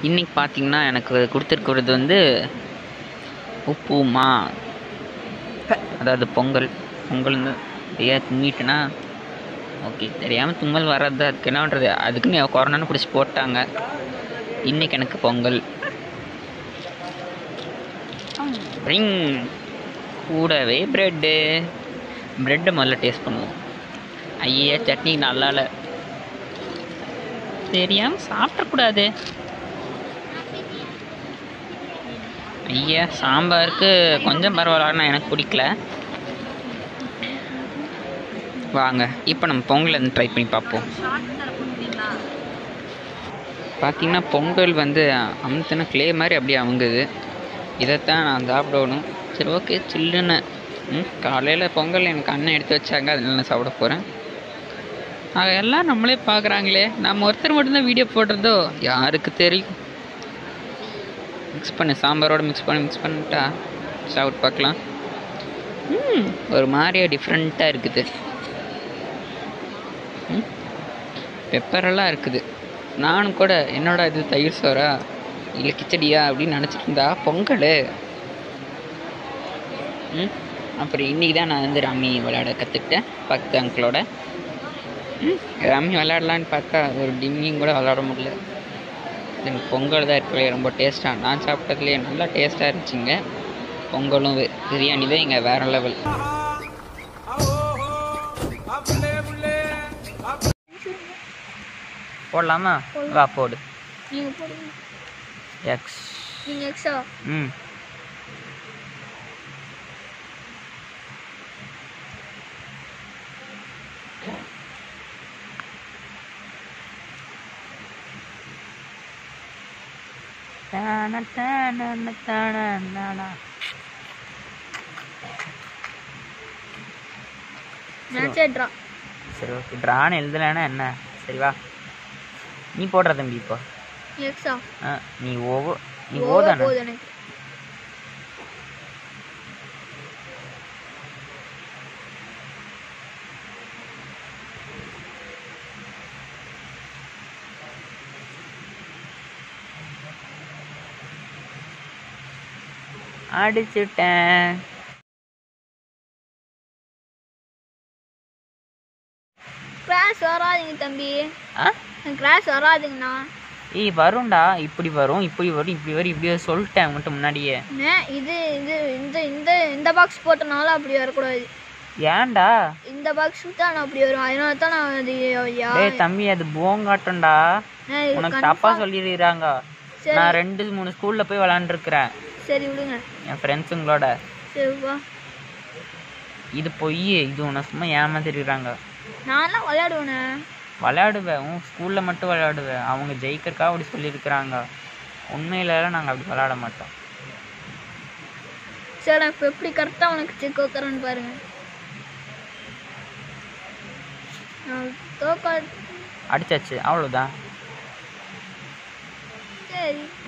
இன்னைக்கு பார்த்தீங்கன்னா எனக்கு கொடுத்துருக்கிறது வந்து உப்புமா அதாவது பொங்கல் பொங்கல் வந்து நிறையா தும்மிட்டுனா ஓகே தெரியாமல் தும்மல் வர்றது அதுக்கு என்ன பண்ணுறது அதுக்குன்னு கொரோனான்னு பிடிச்சி போட்டாங்க இன்னைக்கு எனக்கு பொங்கல் ரிங் கூடவே ப்ரெட்டு ப்ரெட்டை முதல்ல டேஸ்ட் பண்ணுவோம் ஐயா சட்னி நல்லா இல்லை தெரியாமல் சாப்பிடக்கூடாது ஐயா சாம்பாருக்கு கொஞ்சம் பரவாயில்ல ஆனால் எனக்கு பிடிக்கல வாங்க இப்போ நம்ம பொங்கல் வந்து ட்ரை பண்ணி பார்ப்போம் பார்த்தீங்கன்னா பொங்கல் வந்து அமுத்துனா க்ளே மாதிரி அப்படியே அமுங்குது இதைத்தான் நான் சாப்பிடணும் சரி ஓகே சில்லுன்னு ம் காலையில் பொங்கல் எனக்கு அண்ணன் எடுத்து வச்சாங்க அதனால நான் சாப்பிட போகிறேன் ஆக எல்லாம் நம்மளே பார்க்குறாங்களே நம்ம ஒருத்தர் மட்டும்தான் வீடியோ போடுறதோ யாருக்கு தெரியும் மிக்ஸ் பண்ணு சாம்பாரோட மிக்ஸ் பண்ணி மிக்ஸ் பண்ணிட்டா சாப்பிட்டு பார்க்கலாம் ம் ஒரு மாதிரியா டிஃப்ரெண்ட்டாக இருக்குது ம் பெப்பரெல்லாம் இருக்குது நானும் கூட என்னோட இது தயிர் சோறா இல்லை கிச்சடியா அப்படின்னு நினச்சிட்டு இருந்தா பொங்கல் ம் அப்புறம் இன்றைக்கி தான் நான் வந்து ரம்மி விளையாட கற்றுக்கிட்டேன் பக்கத்து அங்கிளோட ம் ரம்மி விளையாடலான்னு பார்த்தா ஒரு டிம்மியும் கூட விளையாட முடியல எனக்கு பொங்கல் தான் இருக்கலையே ரொம்ப டேஸ்ட்டாக நான் சாப்பிட்டதுலேயே நல்லா டேஸ்ட்டாக இருந்துச்சுங்க பொங்கலும் வே- பிரியாணி தான் இங்கே வேறு லெவல் போடலாமா வா போடு நீங்கள் போடுங்க எக்ஸ் நீங்கள் எக்ஸா ம் தான தான தான தான நினச்சேட்ரா சரி ஓகே ட்ரான்னு எழுதலைன்னா என்ன சரி வா நீ போடுற தம்பி இப்போ எக்ஸா ஆ நீ ஓவோ நீ ஓவர் ஓதானே போகுது எனக்கு அடிச்சுட்டேன் கிளாஸ் வராதுங்க தம்பி ஆ கிளாஸ் வராதுங்கண்ணா ஏய் வரும்டா இப்படி வரும் இப்படி வரும் இப்படி வரும் இப்படி வரும் சொல்லிட்டேன் மட்டும் முன்னாடியே அண்ணே, இது இது இந்த இந்த இந்த பாக்ஸ் போட்டனால அப்படி வரக்கூடாது ஏன்டா இந்த பாக்ஸ் தான் அப்படி வரும் அதனால தான் நான் அது யா- டேய் தம்பி அது போங்காட்டம்டா அண்ணே, இது உனக்கு confirm- தப்பா சொல்லிடுறாங்க சரி. நான் ரெண்டு மூணு ஸ்கூல்ல போய் விளாண்டுருக்கிறேன் சரி விடுங்க என் ஃப்ரெண்ட்ஸுங்களோட சரி வா இது பொய் இது உன்னை சும்மா ஏமாத்திடுறாங்க நான்லாம் விளையாடுவேண்ணே விளையாடுவேன் உன் ஸ்கூலில் மட்டும் விளையாடுவேன் அவங்க ஜெயிக்கிறக்கா அப்படி சொல்லியிருக்கிறாங்க உண்மையிலலாம் நாங்கள் அப்படி விளையாட மாட்டோம் சரி நான் இப்போ எப்படி கரெக்டாக உனக்கு செக் வைக்கிறேன்னு பாருங்க நான் தோக்கா அடிச்சாச்சு அவ்வளோதான் சரி